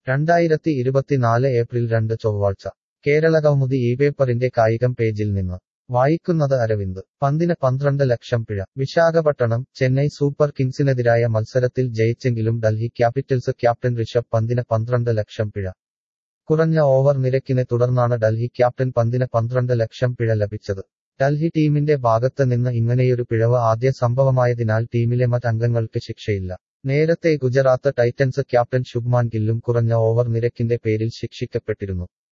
രണ്ടായിരത്തി ഇരുപത്തിനാല് ഏപ്രിൽ രണ്ട് ചൊവ്വാഴ്ച കേരളകൗമുദി ഈ പേപ്പറിന്റെ കായികം പേജിൽ നിന്ന് വായിക്കുന്നത് അരവിന്ദ് പന്തിന് പന്ത്രണ്ട് ലക്ഷം പിഴ വിശാഖപട്ടണം ചെന്നൈ സൂപ്പർ കിങ്സിനെതിരായ മത്സരത്തിൽ ജയിച്ചെങ്കിലും ഡൽഹി ക്യാപിറ്റൽസ് ക്യാപ്റ്റൻ ഋഷഭ് പന്തിന് പന്ത്രണ്ട് ലക്ഷം പിഴ കുറഞ്ഞ ഓവർ നിരക്കിനെ തുടർന്നാണ് ഡൽഹി ക്യാപ്റ്റൻ പന്തിന് പന്ത്രണ്ട് ലക്ഷം പിഴ ലഭിച്ചത് ഡൽഹി ടീമിന്റെ ഭാഗത്ത് നിന്ന് ഇങ്ങനെയൊരു പിഴവ് ആദ്യ സംഭവമായതിനാൽ ടീമിലെ മറ്റംഗങ്ങൾക്ക് ശിക്ഷയില്ല നേരത്തെ ഗുജറാത്ത് ടൈറ്റൻസ് ക്യാപ്റ്റൻ ശുഭ്മാൻ ഗില്ലും കുറഞ്ഞ ഓവർ നിരക്കിന്റെ പേരിൽ ശിക്ഷിക്കപ്പെട്ടിരുന്നു